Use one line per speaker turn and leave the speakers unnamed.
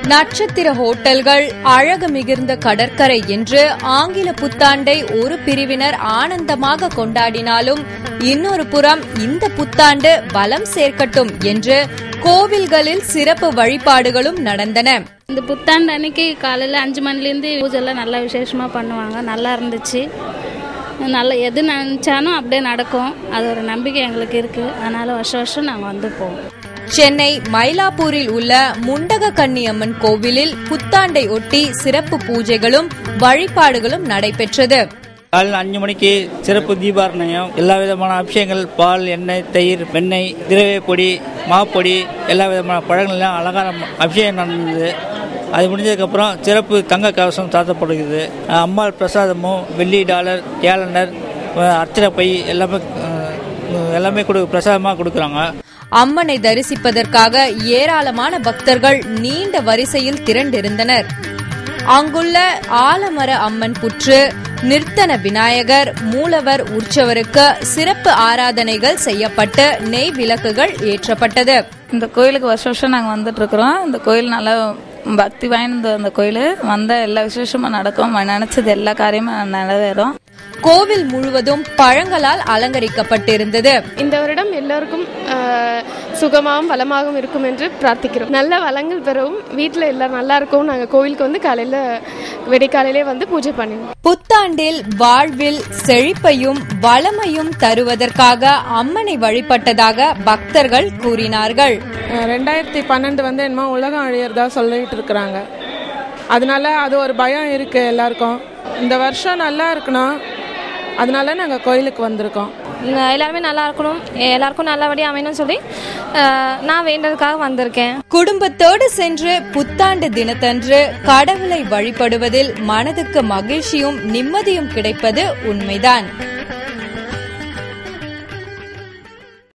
நட்சத்திர ஹோட்டல்கள் அழகு மிகுந்த கடற்கரை என்று ஆங்கில புத்தாண்டை ஒரு பிரிவினர் ஆனந்தமாக கொண்டாடினாலும் இன்னொரு புறம் இந்த புத்தாண்டு பலம் சேர்க்கட்டும் என்று கோவில்களில் சிறப்பு வழிபாடுகளும் நடந்தன
இந்த புத்தாண்டு அன்னைக்கு காலையில் அஞ்சு மணிலேருந்து பூஜைலாம் நல்லா விசேஷமாக பண்ணுவாங்க நல்லா இருந்துச்சு நல்லா எது நினச்சாலும் அப்படியே நடக்கும் அது ஒரு நம்பிக்கை எங்களுக்கு இருக்குது அதனால் வருஷம் வருஷம் நாங்கள் வந்து போவோம்
சென்னை மயிலாப்பூரில் உள்ள முண்டக கன்னியம்மன் கோவிலில் புத்தாண்டை ஒட்டி சிறப்பு பூஜைகளும் வழிபாடுகளும் நடைபெற்றது
காலையில் அஞ்சு மணிக்கு சிறப்பு தீபாரணயம் எல்லா விதமான அபிஷேகங்கள் பால் எண்ணெய் தயிர் வெண்ணெய் திரவிய பொடி மாப்பொடி எல்லா விதமான பழங்கள்லாம் அலங்காரம் அபிஷேகம் நடந்தது அது முடிஞ்சதுக்கப்புறம் சிறப்பு தங்க கவசம் சாத்தப்படுகிறது அம்மாள் பிரசாதமும் வெள்ளி டாலர் கேலண்டர் அர்ச்சனை பை எல்லாமே அஹ், எல்லாமே கொடு பிரசாதமாக கொடுக்குறாங்க
அம்மனை தரிசிப்பதற்காக ஏராளமான பக்தர்கள் நீண்ட வரிசையில் திரண்டிருந்தனர் அங்குள்ள ஆலமர அம்மன் புற்று நிர்த்தன விநாயகர் மூலவர் உற்சவருக்கு சிறப்பு ஆராதனைகள் செய்யப்பட்டு நெய் விளக்குகள் ஏற்றப்பட்டது
இந்த கோயிலுக்கு வருஷம் வருஷம் நாங்கள் வந்துட்டு இருக்கிறோம் இந்த கோயில் நல்லா பக்தி வாய்ந்த அந்த கோயில் வந்தால் எல்லா விசேஷமும் நடக்கும் நினச்சது எல்லா காரியமும் நிறைவேறும்
கோவில் முழுவதும் பழங்களால் அலங்கரிக்கப்பட்டிருந்தது
இந்த வருடம் எல்லோருக்கும் ஆஹ், சுகமாகவும் வளமாகவும் இருக்கும் என்று பிரார்த்திக்கிறோம் நல்ல வளங்கள் பெறவும் வீட்டில் எல்லாம் நல்லா இருக்கவும் நாங்கள் கோவிலுக்கு வந்து காலையில் வெடிக்காலையிலே வந்து பூஜை பண்ணிடுவோம்
புத்தாண்டில் வாழ்வில் செழிப்பையும் வளமையும் தருவதற்காக அம்மனை வழிபட்டதாக பக்தர்கள் கூறினார்கள்
ரெண்டாயிரத்தி பன்னெண்டு வந்து என்னமோ உலகம் அழியறதா சொல்லிட்டு இருக்கிறாங்க அதனால அது ஒரு பயம் இருக்கு எல்லாருக்கும் இந்த வருஷம் நல்லா இருக்கணும் அதனால நாங்கள் கோயிலுக்கு வந்திருக்கோம்
எல்லாருமே நல்லா இருக்கணும் எல்லாருக்கும் நல்லபடியாக அமையணும்னு சொல்லி அஹ், நான் வேண்டதுக்காக வந்திருக்கேன்
குடும்பத்தோடு சென்று புத்தாண்டு தினத்தன்று கடவுளை வழிபடுவதில் மனதுக்கு மகிழ்ச்சியும் நிம்மதியும் கிடைப்பது உண்மைதான்